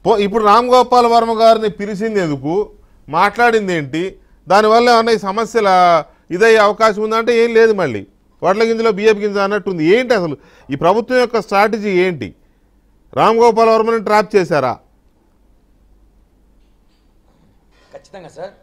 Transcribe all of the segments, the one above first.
పో ఇప్పుడు రామ్ గోపాల్ వర్మ గారిని పిలిచింది ఎందుకు మాట్లాడింది ఏంటి దానివల్ల ఏమన్నా ఈ సమస్యల ఇదయ్యే అవకాశం ఉందంటే ఏం లేదు మళ్ళీ వడ్ల గింజలో బియ్యపు గింజ అన్నట్టుంది ఏంటి అసలు ఈ ప్రభుత్వం యొక్క స్ట్రాటజీ ఏంటి రామ్ గోపాల్ వర్మని ట్రాప్ చేశారా ఖచ్చితంగా సార్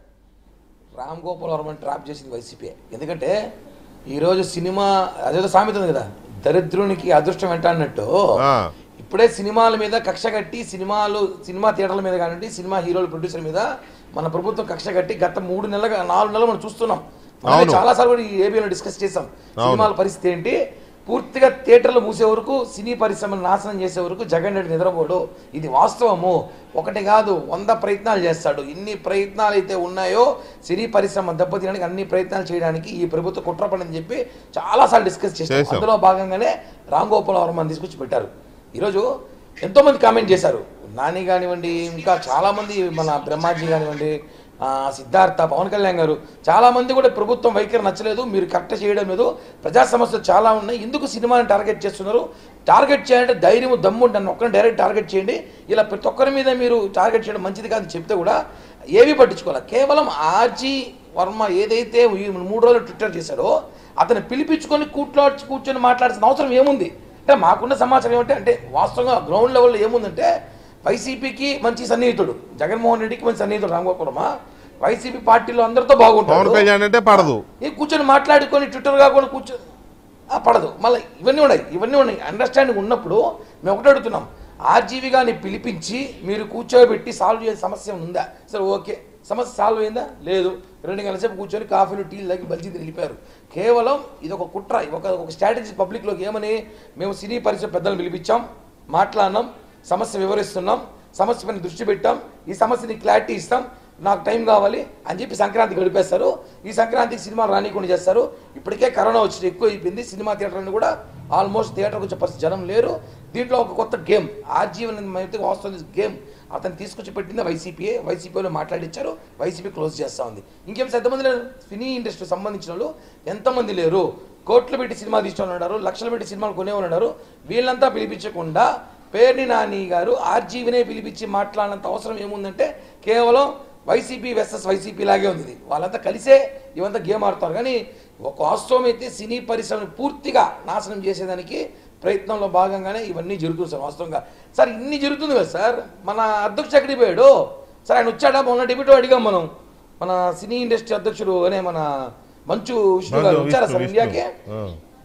రామ్ గోపాల్ వర్మని ట్రాప్ చేసింది వైసీపీ ఎందుకంటే ఈరోజు సినిమా అదేదో సామెత ఉంది కదా దరిద్రునికి అదృష్టం వెంట అన్నట్టు ఆ. ఇప్పుడే సినిమాల మీద కక్ష కట్టి సినిమాలు సినిమా థియేటర్ల మీద కానివ్వండి సినిమా హీరోల ప్రొడ్యూసర్ మీద మన ప్రభుత్వం కక్ష కట్టి గత మూడు నెలలుగా నాలుగు నెలలు మనం చూస్తున్నాం మనమే అవును. చాలా సార్లు కూడా ఈ ఏబిఎలో డిస్కస్ చేసాం సినిమాల పరిస్థితి ఏంటి పూర్తిగా థియేటర్లు మూసే వరకు సినీ పరిశ్రమను నాశనం చేసే వరకు జగన్ రెడ్డి నిద్రపోడు ఇది వాస్తవము ఒకటి కాదు వంద ప్రయత్నాలు చేస్తాడు ఇన్ని ప్రయత్నాలు అయితే ఉన్నాయో సినీ పరిశ్రమ దెబ్బతీయడానికి అన్ని ప్రయత్నాలు చేయడానికి ఈ ప్రభుత్వం కుట్ర పడిందని చెప్పి చాలాసార్లు డిస్కస్ చేశాం చేశాం. అందులో భాగంగానే రామ్ గోపాల్ వర్మని తీసుకొచ్చి పెట్టారు ఈరోజు ఎంతో మంది కామెంట్ చేశారు నాని కానివ్వండి ఇంకా చాలా మంది మన బ్రహ్మాజీ కానివ్వండి ఆ, సిద్ధార్థ పవన్ కళ్యాణ్ గారు చాలా మంది కూడా ప్రభుత్వం వైఖరి నచ్చలేదు మీరు కరెక్ట్ చేయడం లేదు ప్రజా సమస్యలు చాలా ఉన్నాయి ఎందుకు సినిమాని టార్గెట్ చేస్తున్నారు టార్గెట్ చేయాలంటే ధైర్యం దమ్ము నన్ను ఒక్కరిని డైరెక్ట్ టార్గెట్ చేయండి ఇలా ప్రతి ఒక్కరి మీద మీరు టార్గెట్ చేయడం మంచిది కాదు చెప్తే కూడా ఏమీ పట్టించుకోవాలి కేవలం ఆర్జీ వర్మ ఏదైతే ఈ మూడు రోజులు ట్విట్టర్ చేశాడో అతను పిలిపించుకొని కూట్లో కూర్చొని మాట్లాడాల్సిన అవసరం ఏముంది అంటే మాకున్న సమాచారం ఏమంటే అంటే వాస్తవంగా గ్రౌండ్ లెవెల్లో ఏముందంటే వైసీపీకి మంచి సన్నిహితుడు జగన్మోహన్ రెడ్డికి మంచి సన్నిహితుడు రామగోపురమ వైసీపీ పార్టీలో అందరితో పవన్ బాగుంటాడు కళ్యాణ్ అంటే పడదు ఈ కూర్చొని మాట్లాడుకొని ట్విట్టర్ కాకుండా కూర్చొని ఆ, పడదు మళ్ళీ ఇవన్నీ ఉన్నాయి ఇవన్నీ ఉన్నాయి అండర్స్టాండింగ్ ఉన్నప్పుడు మేము ఒకటి అడుగుతున్నాం ఆర్జీవి గారిని పిలిపించి మీరు కూర్చోబెట్టి సాల్వ్ చేసే సమస్య ఉందా సరే ఓకే సమస్య సాల్వ్ అయిందా లేదు రెండు గంటల సేపు కూర్చొని కాఫీలు టీలు తాగి బల్జీ వెళ్ళిపోయారు కేవలం ఇది ఒక కుట్ర ఒక ఒక స్ట్రాటజీ పబ్లిక్లోకి ఏమని మేము సినీ పరిశ్రమ పెద్దలను పిలిపించాం మాట్లాడినాం సమస్య వివరిస్తున్నాం సమస్య పైన దృష్టి పెట్టాం ఈ సమస్యని క్లారిటీ ఇస్తాం నాకు టైం కావాలి అని చెప్పి సంక్రాంతి గడిపేస్తారు ఈ సంక్రాంతికి సినిమా రానికుండా చేస్తారు ఇప్పటికే కరోనా వచ్చి ఎక్కువ అయిపోయింది సినిమా థియేటర్ని కూడా ఆల్మోస్ట్ థియేటర్కి వచ్చే పరిస్థితి జనం లేరు దీంట్లో ఒక కొత్త గేమ్ ఆజీవన్ అయితే వాస్తవం గేమ్ అతను తీసుకొచ్చి పెట్టింది వైసీపీఏ వైసీపీలో మాట్లాడిచ్చారు వైసీపీ క్లోజ్ చేస్తా ఉంది ఇంకేం ఎంతమంది లేరు సినీ ఇండస్ట్రీ సంబంధించిన వాళ్ళు ఎంతమంది లేరు కోట్లు పెట్టి సినిమా తీసుకోని ఉన్నారు లక్షలు పెట్టి సినిమాలు కొనేవాళ్ళు ఉన్నారు వీళ్ళంతా పిలిపించకుండా పేర్ని నాని గారు ఆర్జీవినే పిలిపించి మాట్లాడినంత అవసరం ఏముందంటే కేవలం వైసీపీ వెస్ఎస్ వైసీపీ లాగే ఉంది ఇది వాళ్ళంతా కలిసే ఇవంతా గేమ్ ఆడుతారు కానీ ఒక వాస్తవం అయితే సినీ పరిశ్రమను పూర్తిగా నాశనం చేసేదానికి ప్రయత్నంలో భాగంగానే ఇవన్నీ జరుగుతుంది సార్ వాస్తవంగా సార్ ఇన్ని జరుగుతుంది కదా సార్ మన అధ్యక్షుడు ఎక్కడికి పోయాడు సార్ ఆయన వచ్చాడా మొన్న డెబ్యూటో అడిగాం మనం మన సినీ ఇండస్ట్రీ అధ్యక్షుడు అనే మన మంచు విష్ణు గారు వచ్చారా సార్ ఇండియాకి ఆ.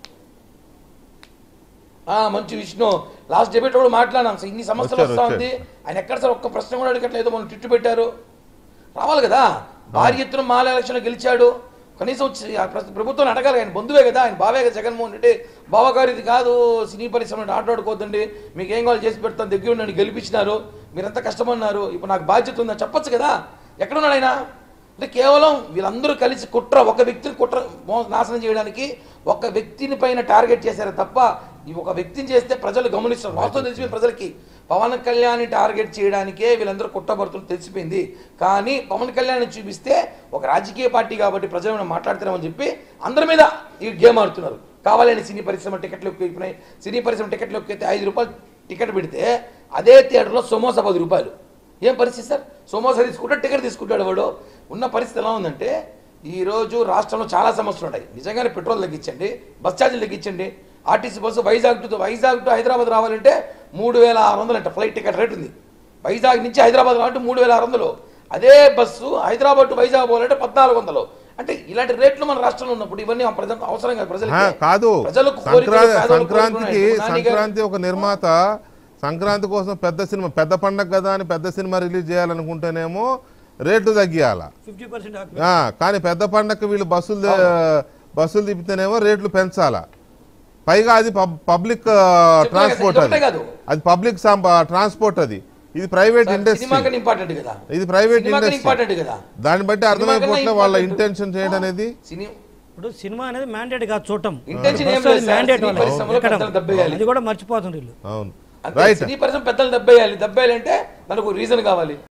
ఆ మంచి విష్ణు లాస్ట్ డెబేట్ కూడా మాట్లాడాం సార్ ఇన్ని సమస్యలు వచ్చారు, వస్తా వచ్చారు. ఉంది ఆయన ఎక్కడ సార్ ఒక్క ప్రశ్న కూడా అడగట్లేదు మనం తిట్టు పెట్టారు రావాలి కదా భారీ ఎత్తున మాల ఎలక్షన్ గెలిచాడు కనీసం వచ్చి ఆ ప్ర- ప్రభుత్వం అడగాలి ఆయన బంధువే కదా ఆయన బావే కదా జగన్మోహన్ రెడ్డి బావగారు ఇది కాదు సినీ పరిశ్రమ ఆటలాడుకోవద్దండి మీకు ఏం కావాలి చేసి పెడతాను దగ్గర ఉండండి గెలిపించినారు మీరంతా కష్టమన్నారు ఇప్పుడు నాకు బాధ్యత ఉందని చెప్పొచ్చు కదా ఎక్కడున్నాడు ఆయన అంటే కేవలం వీళ్ళందరూ కలిసి కుట్ర ఒక వ్యక్తిని కుట్ర మో- నాశనం చేయడానికి ఒక వ్యక్తిని పైన టార్గెట్ చేశారు తప్ప ఈ ఒక వ్యక్తిని చేస్తే ప్రజలు గమనిస్తారు వాస్తవం తెలిసిపోయింది ప్రజలకి పవన్ కళ్యాణ్ టార్గెట్ చేయడానికే వీళ్ళందరూ కుట్రబడుతులు తెలిసిపోయింది కానీ పవన్ కళ్యాణ్ చూపిస్తే ఒక రాజకీయ పార్టీ కాబట్టి ప్రజలు ఏమైనా మాట్లాడుతున్నామని చెప్పి అందరి మీద ఈ గేమ్ ఆడుతున్నారు కావాలని సినీ పరిశ్రమ టికెట్లు ఎక్కిపోయినాయి సినీ పరిశ్రమ టికెట్లు ఎక్కితే ఐదు రూపాయలు టికెట్ పెడితే అదే థియేటర్లో సమోసా పది రూపాయలు ఏం పరిస్థితి సార్ సమోసా తీసుకుంటే టికెట్ తీసుకుంటాడు వాడు ఉన్న పరిస్థితి ఎలా ఉందంటే ఈ రోజు రాష్ట్రంలో చాలా సమస్యలు ఉన్నాయి నిజంగానే పెట్రోల్ తగ్గించండి బస్ ఛార్జీలు తగ్గించండి RTC bus Vizag to Vizag to Hyderabad రావాలంటే మూడు వేల ఆరు వందలు అంట ఫ్లైట్ టికెట్ రేట్ ఉంది వైజాగ్ నుంచి హైదరాబాద్ రావాలంటే మూడు వేల ఆరు వందలు అదే బస్సు హైదరాబాద్ టు వైజాగ్ పోవాలంటే పద్నాలుగు వందలు అంటే ఇలాంటి రేట్లు మన రాష్ట్రంలో ఉన్నప్పుడు ఇవన్నీ ప్రజ అవసరం కాదు ఆ, ప్రజలకు కాదు ప్రజలకు కోరికలు, సంక్రాంతి పేదలకు సంక్రాంతికి కోరికలు ఉన్నాయి. నాని గారు- సంక్రాంతి ఒక నిర్మాత సంక్రాంతి కోసం పెద్ద సినిమా పెద్ద పండగ కదా అని పెద్ద సినిమా రిలీజ్ చేయాలనుకుంటేనేమో రేట్లు తగ్గియాల ఫిఫ్టీ పర్సెంట్ ఆ, కానీ పెద్ద పండగకి వీళ్ళు బస్సులు దే- బస్సులు తిప్పితేనేమో రేట్లు పెంచాలా పైగా అది పబ్- పబ్లిక్ ఆ, ట్రాన్స్పోర్ట్ ఇదొకటే అది కాదు. అది పబ్లిక్ సాం- ట్రాన్స్పోర్ట్ అది ఇది ప్రైవేట్ ఇండస్ట్రీ సినిమా కన్నా ఇంపార్టెంట్ కదా ఇది ప్రైవేట్ సినిమా కన్నా ఇండస్ట్రీ ఇంపార్టెంట్ కదా దాన్ని బట్టి సినిమా అర్థమైపోతున్నా కన్నా వాళ్ళ important. ఇంటెన్షన్ చేయడం అనేది సినీ ఇప్పుడు సినిమా అనేది మ్యాండేట్ కాదు చూడటం Intention ఏం ఫస్ట్ అది లేదు సార్. mandate సినీ వాళ్ళకి. పరిశ్రమలో ఎక్కడం. పెద్దలు దెబ్బేయాలి. అది కూడా మర్చిపోతుండ్రు వీళ్ళు అవును అంతే రైట్ సినీ పరిశ్రమ పెద్దలు దెబ్బేయాలి దెబ్బేయాలంటే దానికి ఒక రీజన్ కావాలి